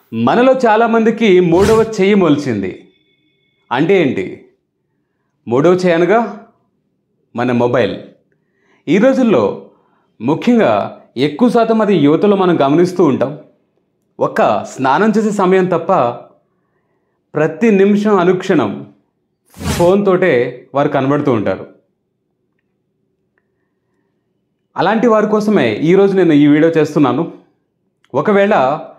మనలో చాలామందికి మూడవ చెయ్యి మొలిచింది అంటే ఏంటి మూడవ చెయ్యి అనగా మన మొబైల్ ఈ రోజుల్లో ముఖ్యంగా ఎక్కువ శాతం అది యువతలో మనం గమనిస్తూ ఉంటాం ఒక్క స్నానం చేసే సమయం తప్ప ప్రతి నిమిషం అనుక్షణం ఫోన్ తోటే వారు కనబడుతూ ఉంటారు అలాంటి వారి కోసమే ఈరోజు నేను ఈ వీడియో చేస్తున్నాను ఒకవేళ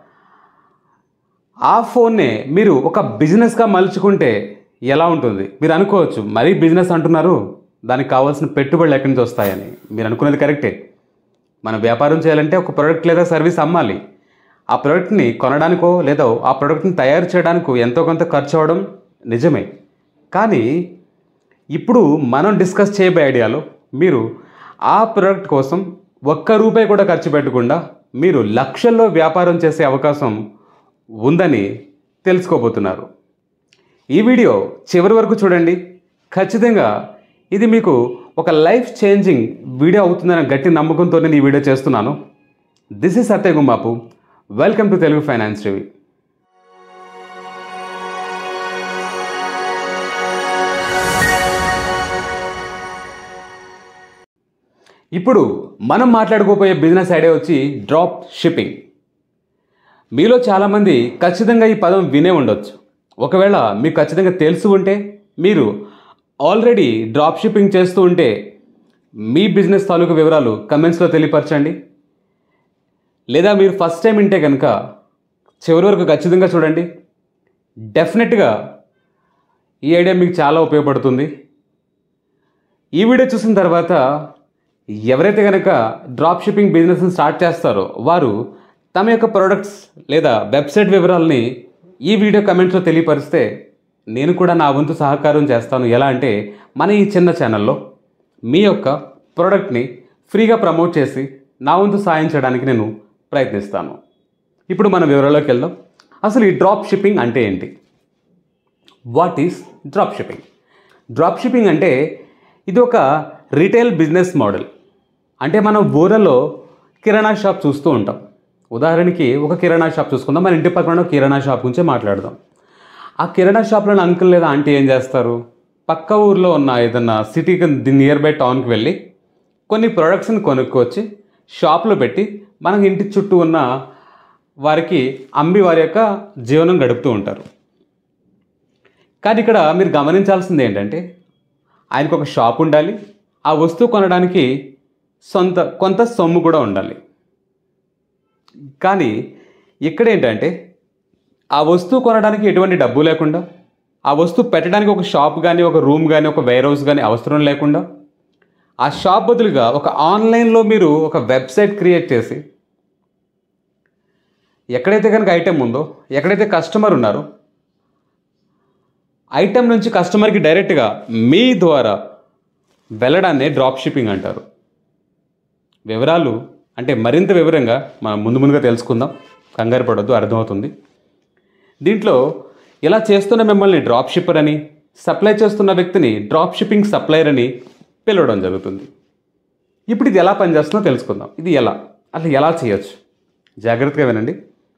ఆ ఫోన్నే మీరు ఒక బిజినెస్గా మలుచుకుంటే ఎలా ఉంటుంది మీరు అనుకోవచ్చు మరీ బిజినెస్ అంటున్నారు దానికి కావాల్సిన పెట్టుబడులు ఎక్కడి నుంచి వస్తాయని మీరు అనుకున్నది కరెక్టే మనం వ్యాపారం చేయాలంటే ఒక ప్రోడక్ట్ లేదా సర్వీస్ అమ్మాలి ఆ ప్రోడక్ట్ని కొనడానికో లేదా ఆ ప్రోడక్ట్ని తయారు చేయడానికో ఎంతో కొంత ఖర్చు అవడం నిజమే కానీ ఇప్పుడు మనం డిస్కస్ చేయబోయే ఐడియాలో మీరు ఆ ప్రోడక్ట్ కోసం ఒక్క రూపాయి కూడా ఖర్చు పెట్టకుండా మీరు లక్షల్లో వ్యాపారం చేసే అవకాశం ఉందని తెలుసుకోబోతున్నారు ఈ వీడియో చివరి వరకు చూడండి ఖచ్చితంగా ఇది మీకు ఒక లైఫ్ చేంజింగ్ వీడియో అవుతుందన్న గట్టి నమ్మకంతో నేను ఈ వీడియో చేస్తున్నాను this is Satya Gummapu welcome to Telugu finance review ఇప్పుడు మనం మాట్లాడుకోబోయే బిజినెస్ ఐడియా వచ్చి డ్రాప్ షిప్పింగ్ మీలో చాలామంది ఖచ్చితంగా ఈ పదం వినే ఉండొచ్చు ఒకవేళ మీకు ఖచ్చితంగా తెలిసి ఉంటే మీరు ఆల్రెడీ డ్రాప్ షిప్పింగ్ చేస్తూ ఉంటే మీ బిజినెస్ తాలూకు వివరాలు కమెంట్స్లో తెలియపరచండి లేదా మీరు ఫస్ట్ టైం వింటే కనుక చివరి వరకు ఖచ్చితంగా చూడండి డెఫినెట్గా ఈ ఐడియా మీకు చాలా ఉపయోగపడుతుంది ఈ వీడియో చూసిన తర్వాత ఎవరైతే కనుక డ్రాప్ షిప్పింగ్ బిజినెస్ని స్టార్ట్ చేస్తారో వారు తమ యొక్క ప్రొడక్ట్స్ లేదా వెబ్సైట్ వివరాలని ఈ వీడియో కమెంట్స్లో తెలియపరిస్తే నేను కూడా నా వంతు సహకారం చేస్తాను ఎలా అంటే మన ఈ చిన్న ఛానల్లో మీ యొక్క ప్రోడక్ట్ని ఫ్రీగా ప్రమోట్ చేసి నా వంతు సాయం చేయడానికి నేను ప్రయత్నిస్తాను ఇప్పుడు మన వివరాల్లోకి వెళ్దాం అసలు ఈ డ్రాప్ షిప్పింగ్ అంటే ఏంటి what is drop shipping drop shipping అంటే ఇది ఒక రీటైల్ బిజినెస్ మోడల్ అంటే మనం ఊరలో కిరాణా షాప్ చూస్తూ ఉంటాం ఉదాహరణకి ఒక కిరాణా షాప్ చూసుకుందాం మన ఇంటి పక్కన ఒక కిరాణా షాప్ గురించి మాట్లాడదాం ఆ కిరాణా షాప్లో అంకుల్ లేదా ఆంటీ ఏం చేస్తారు పక్క ఊర్లో ఉన్న ఏదన్నా సిటీకి నియర్ బై టౌన్కి వెళ్ళి కొన్ని ప్రొడక్ట్స్ని కొనుక్కొచ్చి షాప్లో పెట్టి మనకి ఇంటి చుట్టూ ఉన్న వారికి అమ్మి వారి యొక్క జీవనం గడుపుతూ ఉంటారు కానీ ఇక్కడ మీరు గమనించాల్సింది ఏంటంటే ఆయనకు ఒక షాప్ ఉండాలి ఆ వస్తువు కొనడానికి సొంత కొంత సొమ్ము కూడా ఉండాలి కానీ ఇక్కడ ఏంటంటే ఆ వస్తువు కొనడానికి ఎటువంటి డబ్బు లేకుండా ఆ వస్తువు పెట్టడానికి ఒక షాప్ కానీ ఒక రూమ్ కానీ ఒక వేర్ హౌస్ కానీ అవసరం లేకుండా ఆ షాప్ బదులుగా ఒక ఆన్లైన్లో మీరు ఒక వెబ్సైట్ క్రియేట్ చేసి ఎక్కడైతే కనుక ఐటెం ఉందో ఎక్కడైతే కస్టమర్ ఉన్నారో ఐటెం నుంచి కస్టమర్కి డైరెక్ట్గా మీ ద్వారా వెళ్ళడాన్ని డ్రాప్ షిప్పింగ్ అంటారు వివరాలు అంటే మరింత వివరంగా మనం ముందు ముందుగా తెలుసుకుందాం కంగారు పడొద్దు అర్థమవుతుంది దీంట్లో ఇలా చేస్తున్న మిమ్మల్ని డ్రాప్ షిప్పర్ అని సప్లై చేస్తున్న వ్యక్తిని డ్రాప్ షిప్పింగ్ సప్లయర్ అని పిలవడం జరుగుతుంది ఇప్పుడు ఇది ఎలా పనిచేస్తుందో తెలుసుకుందాం ఇది ఎలా అసలు ఎలా చేయొచ్చు జాగ్రత్తగా వినండి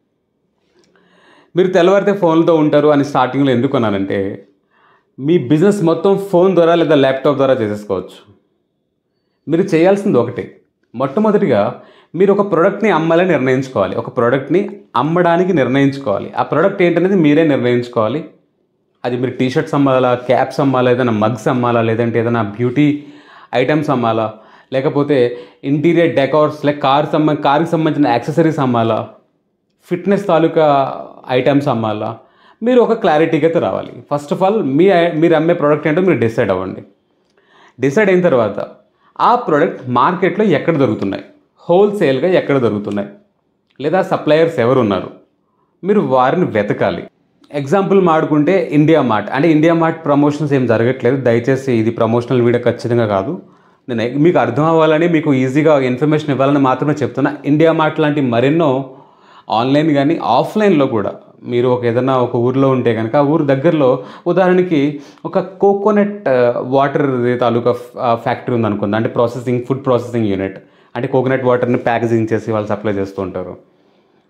మీరు తెల్లవారితే ఫోన్తో ఉంటారు అని స్టార్టింగ్లో ఎందుకు అన్నానంటే మీ బిజినెస్ మొత్తం ఫోన్ ద్వారా లేదా ల్యాప్టాప్ ద్వారా చేసేసుకోవచ్చు మీరు చేయాల్సింది ఒకటే మొట్టమొదటిగా మీరు ఒక ప్రోడక్ట్ని అమ్మాలని నిర్ణయించుకోవాలి ఒక ప్రోడక్ట్ని అమ్మడానికి నిర్ణయించుకోవాలి ఆ ప్రోడక్ట్ ఏంటనేది మీరే నిర్ణయించుకోవాలి అది మీరు టీ షర్ట్స్ అమ్మాలా క్యాప్స్ అమ్మాలా ఏదైనా మగ్స్ అమ్మాలా లేదంటే ఏదైనా బ్యూటీ ఐటమ్స్ అమ్మాలా లేకపోతే ఇంటీరియర్ డెకార్స్ లేక కార్ సంబ కార్కి సంబంధించిన యాక్సెసరీస్ అమ్మాలా ఫిట్నెస్ తాలూకా ఐటమ్స్ అమ్మాలా మీరు ఒక క్లారిటీకి అయితే రావాలి ఫస్ట్ ఆఫ్ ఆల్ మీ మీరు అమ్మే ప్రోడక్ట్ ఏంటో మీరు డిసైడ్ అవ్వండి డిసైడ్ అయిన తర్వాత ఆ ప్రోడక్ట్ మార్కెట్లో ఎక్కడ దొరుకుతున్నాయి హోల్సేల్గా ఎక్కడ దొరుకుతున్నాయి లేదా సప్లయర్స్ ఎవరు ఉన్నారు మీరు వారిని వెతకాలి ఎగ్జాంపుల్ మాడుకుంటే ఇండియా మార్ట్ అంటే ఇండియా మార్ట్ ప్రమోషన్స్ ఏం జరగట్లేదు దయచేసి ఇది ప్రమోషనల్ వీడియో ఖచ్చితంగా కాదు నేను మీకు అర్థం అవ్వాలని మీకు ఈజీగా ఇన్ఫర్మేషన్ ఇవ్వాలని మాత్రమే చెప్తున్నా ఇండియా మార్ట్ లాంటి మరెన్నో ఆన్లైన్ కానీ ఆఫ్లైన్లో కూడా మీరు ఒక ఏదైనా ఒక ఊర్లో ఉంటే కనుక ఆ ఊరు దగ్గరలో ఉదాహరణకి ఒక కోకోనట్ వాటర్ తాలూకా ఫ్యాక్టరీ ఉందనుకుంది అంటే ప్రాసెసింగ్ ఫుడ్ ప్రాసెసింగ్ యూనిట్ అంటే కోకోనట్ వాటర్ని ప్యాకేజింగ్ చేసి వాళ్ళు సప్లై చేస్తూ ఉంటారు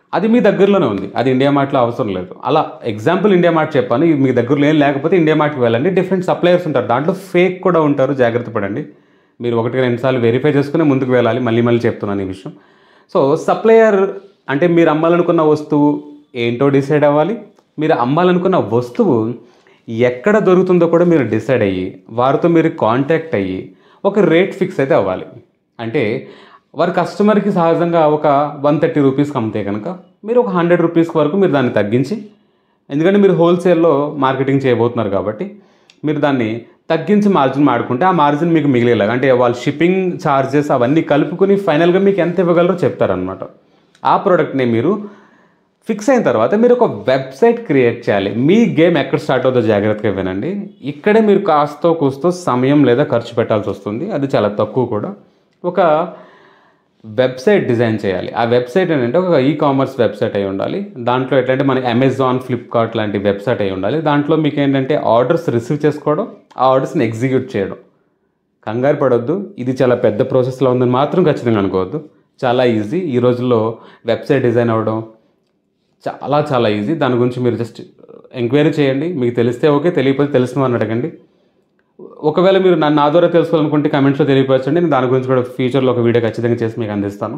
అది మీ దగ్గరలోనే ఉంది అది ఇండియా మార్ట్లో అవసరం లేదు అలా ఎగ్జాంపుల్ ఇండియా మార్ట్ చెప్పాను ఇది మీ దగ్గరలో ఏం లేకపోతే ఇండియా మార్ట్కి వెళ్ళండి డిఫరెంట్ సప్లయర్స్ ఉంటారు దాంట్లో ఫేక్ కూడా ఉంటారు జాగ్రత్త పడండి మీరు ఒకటి రెండు సార్లు వెరిఫై చేసుకుని ముందుకు వెళ్ళాలి మళ్ళీ మళ్ళీ చెప్తున్నాను ఈ విషయం సో సప్లయర్ అంటే మీరు అమ్మాలనుకున్న వస్తువు ఏంటో డిసైడ్ అవ్వాలి మీరు అమ్మాలనుకున్న వస్తువు ఎక్కడ దొరుకుతుందో కూడా మీరు డిసైడ్ అయ్యి వారితో మీరు కాంటాక్ట్ అయ్యి ఒక రేట్ ఫిక్స్ అయితే అవ్వాలి అంటే వారి కస్టమర్కి సహజంగా ఒక వన్ థర్టీ రూపీస్కి అమ్మితే కనుక మీరు ఒక హండ్రెడ్ రూపీస్ వరకు మీరు దాన్ని తగ్గించి ఎందుకంటే మీరు హోల్సేల్లో మార్కెటింగ్ చేయబోతున్నారు కాబట్టి మీరు దాన్ని తగ్గించి మార్జిన్ మాడుకుంటే ఆ మార్జిన్ మీకు మిగిలేలాగా అంటే వాళ్ళ షిప్పింగ్ ఛార్జెస్ అవన్నీ కలుపుకొని ఫైనల్గా మీకు ఎంత ఇవ్వగలరో చెప్తారనమాట ఆ ప్రోడక్ట్ని మీరు ఫిక్స్ అయిన తర్వాత మీరు ఒక వెబ్సైట్ క్రియేట్ చేయాలి మీ గేమ్ ఎక్కడ స్టార్ట్ అవుతుందో జాగ్రత్తగా వినండి ఇక్కడే మీరు కాస్తో కూస్తో సమయం లేదా ఖర్చు పెట్టాల్సి వస్తుంది అది చాలా తక్కువ కూడా ఒక వెబ్సైట్ డిజైన్ చేయాలి ఆ వెబ్సైట్ ఏంటంటే ఒక ఈ కామర్స్ వెబ్సైట్ అయి ఉండాలి దాంట్లో ఎట్లంటే మన అమెజాన్ ఫ్లిప్కార్ట్ లాంటి వెబ్సైట్ అయి ఉండాలి దాంట్లో మీకు ఏంటంటే ఆర్డర్స్ రిసీవ్ చేసుకోవడం ఆ ఆర్డర్స్ని ఎగ్జిక్యూట్ చేయడం కంగారు పడొద్దు ఇది చాలా పెద్ద ప్రాసెస్లో ఉందని మాత్రం ఖచ్చితంగా అనుకోవద్దు చాలా ఈజీ ఈ రోజుల్లో వెబ్సైట్ డిజైన్ అవ్వడం చాలా చాలా ఈజీ దాని గురించి మీరు జస్ట్ ఎంక్వైరీ చేయండి మీకు తెలిస్తే ఓకే తెలియకపోతే తెలిసిన వారిని అడగండి ఒకవేళ మీరు నన్ను నా ద్వారా తెలుసుకోవాలనుకుంటే కమెంట్స్లో తెలియపరచండి నేను దాని గురించి కూడా ఫ్యూచర్లో ఒక వీడియో ఖచ్చితంగా చేసి మీకు అందిస్తాను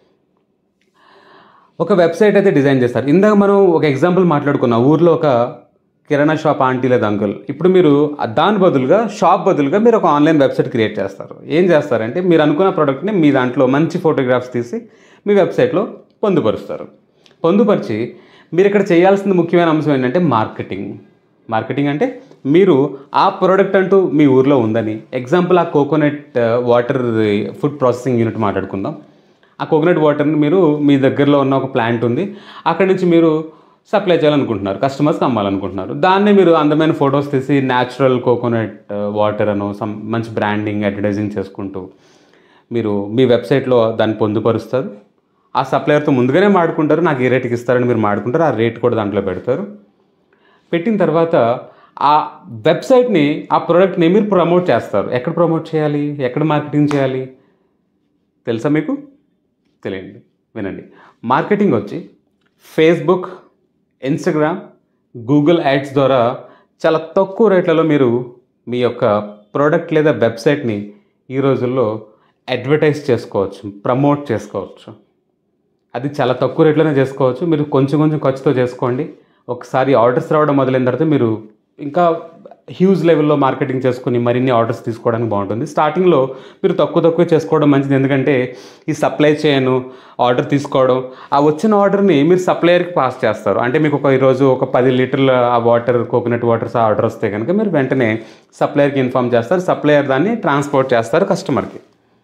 ఒక వెబ్సైట్ అయితే డిజైన్ చేస్తారు ఇందాక మనం ఒక ఎగ్జాంపుల్ మాట్లాడుకున్నాం ఊర్లో ఒక కిరాణా షాప్ ఆంటీ లేదా అంకుల్ ఇప్పుడు మీరు దాని బదులుగా షాప్ బదులుగా మీరు ఒక ఆన్లైన్ వెబ్సైట్ క్రియేట్ చేస్తారు ఏం చేస్తారంటే మీరు అనుకున్న ప్రోడక్ట్ని మీ దాంట్లో మంచి ఫోటోగ్రాఫ్స్ తీసి మీ వెబ్సైట్లో పొందుపరుస్తారు పొందుపరిచి మీరు ఇక్కడ చేయాల్సిన ముఖ్యమైన అంశం ఏంటంటే మార్కెటింగ్ మార్కెటింగ్ అంటే మీరు ఆ ప్రోడక్ట్ అంటూ మీ ఊర్లో ఉందని ఎగ్జాంపుల్ ఆ coconut water food processing unit మాట్లాడుకుందాం ఆ కోకోనట్ వాటర్ని మీరు మీ దగ్గరలో ఉన్న ఒక ప్లాంట్ ఉంది అక్కడి నుంచి మీరు సప్లై చేయాలనుకుంటున్నారు కస్టమర్స్కి అమ్మాలనుకుంటున్నారు దాన్నే మీరు అందమైన ఫొటోస్ తీసి న్యాచురల్ కోకోనట్ వాటర్ అను సమ్ మంచి బ్రాండింగ్ అడ్వర్టైజింగ్ చేసుకుంటూ మీరు మీ వెబ్సైట్లో దాన్ని పొందుపరుస్తారు ఆ సప్లయర్తో ముందుగానే మాడుకుంటారు నాకు ఏ రేటుకి ఇస్తారని మీరు మాడుకుంటారు ఆ రేట్ కూడా దాంట్లో పెడతారు పెట్టిన తర్వాత ఆ వెబ్సైట్ని ఆ ప్రోడక్ట్ని మీరు ప్రమోట్ చేస్తారు ఎక్కడ ప్రమోట్ చేయాలి ఎక్కడ మార్కెటింగ్ చేయాలి తెలుసా మీకు తెలియండి వినండి మార్కెటింగ్ వచ్చి ఫేస్బుక్ ఇన్స్టాగ్రామ్ గూగుల్ యాడ్స్ ద్వారా చాలా తక్కువ రేట్లలో మీరు మీ యొక్క ప్రోడక్ట్ లేదా వెబ్సైట్ని ఈ రోజుల్లో అడ్వర్టైజ్ చేసుకోవచ్చు ప్రమోట్ చేసుకోవచ్చు అది చాలా తక్కువ రేట్లోనే చేసుకోవచ్చు మీరు కొంచెం కొంచెం ఖర్చుతో చేసుకోండి ఒకసారి ఆర్డర్స్ రావడం మొదలైన తర్వాత మీరు ఇంకా హ్యూజ్ లెవెల్లో మార్కెటింగ్ చేసుకుని మరిన్ని ఆర్డర్స్ తీసుకోవడానికి బాగుంటుంది స్టార్టింగ్లో మీరు తక్కువ తక్కువ చేసుకోవడం మంచిది ఎందుకంటే ఈ సప్లై చేయను ఆర్డర్ తీసుకోవడం ఆ వచ్చిన ఆర్డర్ని మీరు సప్లయర్కి పాస్ చేస్తారు అంటే మీకు ఒక ఈరోజు ఒక పది లీటర్ల ఆ వాటర్ కోకోనట్ వాటర్స్ ఆర్డర్ వస్తే కనుక మీరు వెంటనే సప్లయర్కి ఇన్ఫామ్ చేస్తారు సప్లయర్ దాన్ని ట్రాన్స్పోర్ట్ చేస్తారు కస్టమర్కి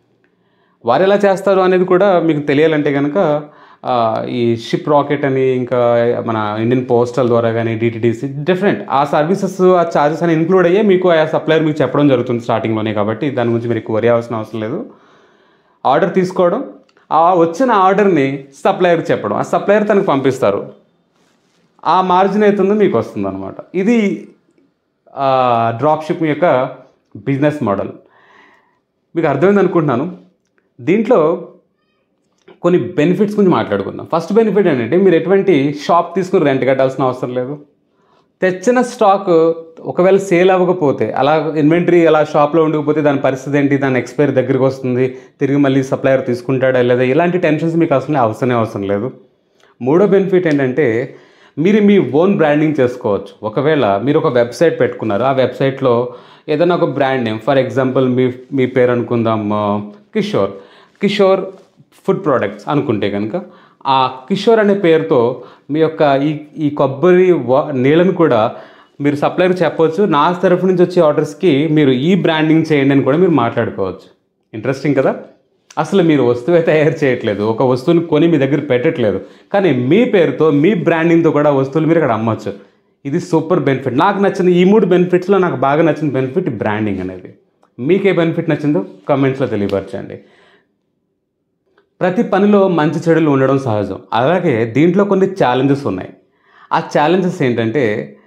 వారు ఎలా చేస్తారు అనేది కూడా మీకు తెలియాలంటే కనుక ఆ, ఈ షిప్ రాకెట్ అని ఇంకా మన ఇండియన్ పోస్టల్ ద్వారా కానీ డిటిడిసి డిఫరెంట్ ఆ సర్వీసెస్ ఆ ఛార్జెస్ అని ఇంక్లూడ్ అయ్యే మీకు ఆ సప్లయర్ మీకు చెప్పడం జరుగుతుంది స్టార్టింగ్లోనే కాబట్టి దాని గురించి మీరు ఎక్కువ వరి అవ్వాల్సిన అవసరం లేదు ఆర్డర్ తీసుకోవడం ఆ వచ్చిన ఆర్డర్ని సప్లయర్కి చెప్పడం ఆ సప్లయర్ తనకు పంపిస్తారు ఆ మార్జిన్ అవుతుందో మీకు వస్తుంది అనమాట ఇది డ్రాప్ షిప్పింగ్ యొక్క బిజినెస్ మోడల్ మీకు అర్థమైంది అనుకుంటున్నాను దీంట్లో కొన్ని బెనిఫిట్స్ గురించి మాట్లాడుకుందాం ఫస్ట్ బెనిఫిట్ ఏంటంటే మీరు ఎటువంటి షాప్ తీసుకుని రెంట్ కట్టాల్సిన అవసరం లేదు తెచ్చిన స్టాక్ ఒకవేళ సేల్ అవ్వకపోతే అలా ఇన్వెంటరీ అలా షాప్లో ఉండకపోతే దాని పరిస్థితి ఏంటి దాని ఎక్స్పైరీ దగ్గరికి వస్తుంది తిరిగి మళ్ళీ సప్లయర్ తీసుకుంటాడా లేదా ఇలాంటి టెన్షన్స్ మీకు అసలు అవసరమే అవసరం లేదు మూడో బెనిఫిట్ ఏంటంటే మీరు మీ ఓన్ బ్రాండింగ్ చేసుకోవచ్చు ఒకవేళ మీరు ఒక వెబ్సైట్ పెట్టుకున్నారు ఆ వెబ్సైట్లో ఏదైనా ఒక బ్రాండ్ నేమ్ ఫర్ ఎగ్జాంపుల్ మీ మీ పేరు అనుకుందాం ఆ, కిషోర్ కిషోర్ ఫుడ్ ప్రోడక్ట్స్ అనుకుంటే కనుక ఆ కిషోర్ అనే పేరుతో మీ యొక్క ఈ ఈ కొబ్బరి వా నీళ్ళను కూడా మీరు సప్లైర్ చెప్పవచ్చు నా తరఫు నుంచి వచ్చే ఆర్డర్స్కి మీరు ఈ బ్రాండింగ్ చేయండి అని కూడా మీరు మాట్లాడుకోవచ్చు ఇంట్రెస్టింగ్ కదా అసలు మీరు వస్తువే తయారు చేయట్లేదు ఒక వస్తువుని కొని మీ దగ్గర పెట్టట్లేదు కానీ మీ పేరుతో మీ బ్రాండింగ్తో కూడా వస్తువులు మీరు ఇక్కడ అమ్మొచ్చు ఇది సూపర్ బెనిఫిట్ నాకు నచ్చిన ఈ మూడు బెనిఫిట్స్లో నాకు బాగా నచ్చిన బెనిఫిట్ బ్రాండింగ్ అనేది మీకే బెనిఫిట్ నచ్చిందో కామెంట్స్లో తెలియపరచండి ప్రతి పనిలో మంచి చెడులు ఉండడం సహజం అలాగే దీంట్లో కొన్ని ఛాలెంజెస్ ఉన్నాయి ఆ ఛాలెంజెస్ ఏంటంటే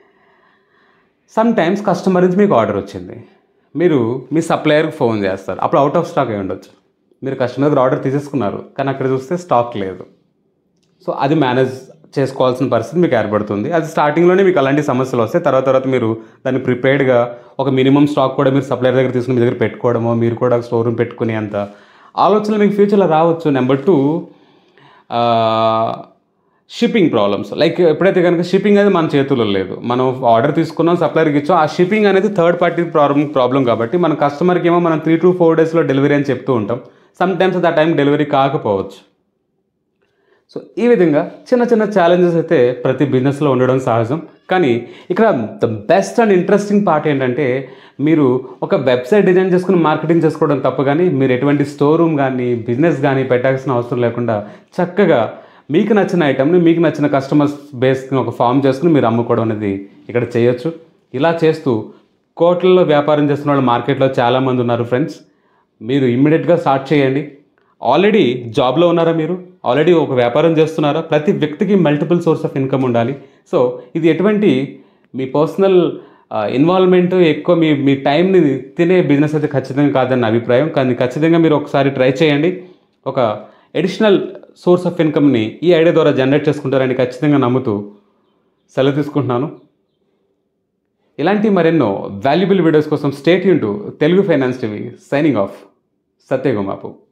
సమ్ టైమ్స్ కస్టమర్ నుంచి మీకు ఆర్డర్ వచ్చింది మీరు మీ సప్లయర్కి ఫోన్ చేస్తారు అప్పుడు అవుట్ ఆఫ్ స్టాక్ అయి ఉండొచ్చు మీరు కస్టమర్ దగ్గర ఆర్డర్ తీసేసుకున్నారు కానీ అక్కడ చూస్తే స్టాక్ లేదు సో అది మేనేజ్ చేసుకోవాల్సిన పరిస్థితి మీకు ఏర్పడుతుంది అది స్టార్టింగ్లోనే మీకు అలాంటి సమస్యలు వస్తాయి తర్వాత తర్వాత మీరు దాన్ని ప్రిపేర్డ్గా ఒక మినిమం స్టాక్ కూడా మీరు సప్లైర్ దగ్గర తీసుకుని మీ దగ్గర పెట్టుకోవడమో మీరు కూడా స్టోర్ రూమ్ పెట్టుకునే అంత ఆలోచనలు మీకు ఫ్యూచర్లో రావచ్చు number two shipping problems like ఎప్పుడైతే కనుక షిప్పింగ్ అనేది మన చేతుల్లో లేదు మనం ఆర్డర్ తీసుకున్నాం సప్లైర్కి ఇచ్చాం ఆ షిప్పింగ్ అనేది థర్డ్ పార్టీ ప్రాబ్లం ప్రాబ్లం కాబట్టి మన కస్టమర్కి ఏమో మనం త్రీ టు ఫోర్ డేస్లో డెలివరీ అని చెప్తూ ఉంటాం సమ్ టైమ్స్ ఆ టైం డెలివరీ కాకపోవచ్చు సో ఈ విధంగా చిన్న చిన్న ఛాలెంజెస్ అయితే ప్రతి బిజినెస్లో ఉండడం సహజం కానీ ఇక్కడ the best and interesting part ఏంటంటే మీరు ఒక వెబ్సైట్ డిజైన్ చేసుకుని మార్కెటింగ్ చేసుకోవడం తప్పు కానీ మీరు ఎటువంటి స్టోర్ రూమ్ కానీ బిజినెస్ కానీ పెట్టాల్సిన అవసరం లేకుండా చక్కగా మీకు నచ్చిన ఐటమ్ని మీకు నచ్చిన కస్టమర్స్ బేస్ని ఒక ఫామ్ చేసుకుని మీరు అమ్ముకోవడం అనేది ఇక్కడ చేయొచ్చు ఇలా చేస్తూ కోట్లలో వ్యాపారం చేస్తున్న వాళ్ళు మార్కెట్లో చాలామంది ఉన్నారు ఫ్రెండ్స్ మీరు ఇమ్మీడియట్గా స్టార్ట్ చేయండి ఆల్రెడీ జాబ్లో ఉన్నారా మీరు ఆల్రెడీ ఒక వ్యాపారం చేస్తున్నారా ప్రతి వ్యక్తికి మల్టిపుల్ సోర్స్ ఆఫ్ ఇన్కమ్ ఉండాలి సో ఇది ఎటువంటి మీ పర్సనల్ ఇన్వాల్వ్మెంట్ ఎక్కువ మీ మీ టైంని తినే బిజినెస్ అయితే ఖచ్చితంగా కాదని నా అభిప్రాయం కానీ ఖచ్చితంగా మీరు ఒకసారి ట్రై చేయండి ఒక ఎడిషనల్ సోర్స్ ఆఫ్ ఇన్కమ్ని ఈ ఐడియా ద్వారా జనరేట్ చేసుకుంటారని ఖచ్చితంగా నమ్ముతూ సెలవు తీసుకుంటున్నాను ఇలాంటి మరెన్నో వాల్యుబుల్ వీడియోస్ కోసం స్టేట్ యూన్ to Telugu finance TV signing off సత్యగోమాపు